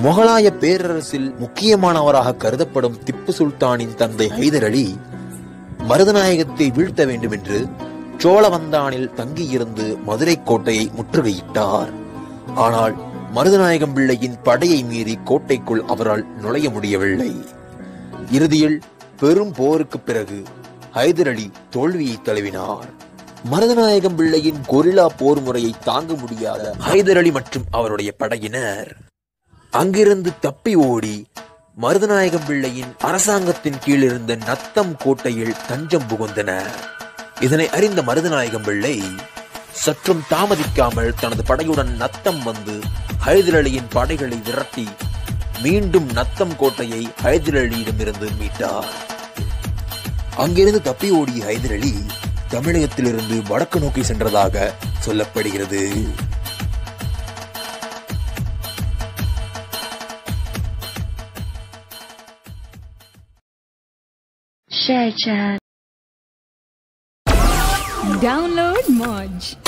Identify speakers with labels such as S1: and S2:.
S1: முகலாய பேரரசில் முக்கியமானவராக கருதப்படும் திப்பு சுல்தானின் தந்தை ஹைதர் அலி மருதநாயகத்தை வீழ்த்த வேண்டும் என்று சோழவந்தானில் தங்கியிருந்து மதுரை கோட்டையை முற்றுகையிட்டார் ஆனால் மருதநாயகம் பிள்ளையின் படையை மீறி கோட்டைக்குள் அவரால் நுழைய முடியவில்லை இறுதியில் பெரும் போருக்கு பிறகு ஹைதர் அலி தோல்வியை தழுவினார் மருதநாயகம் பிள்ளையின் கொரில்லா போர் முறையை தாங்க முடியாத ஹைதர் அலி மற்றும் அவருடைய படையினர் அங்கிருந்து தப்பி ஓடி மருதநாயகம் பிள்ளையின் அரசாங்கத்தின் கீழ் இருந்த நத்தம் கோட்டையில் தஞ்சம் புகுந்தனர் இதனை அறிந்த மருதநாயகம் பிள்ளை சற்றும் தாமதிக்காமல் தனது படையுடன் நத்தம் வந்து ஹைதர் அலியின் படைகளை விரட்டி மீண்டும் நத்தம் கோட்டையை ஹைதர் அலியிடமிருந்து மீட்டார் அங்கிருந்து தப்பி ஓடிய ஹைதர் அலி தமிழகத்திலிருந்து வடக்கு நோக்கி சென்றதாக சொல்லப்படுகிறது
S2: Share chat.
S3: Download Moj.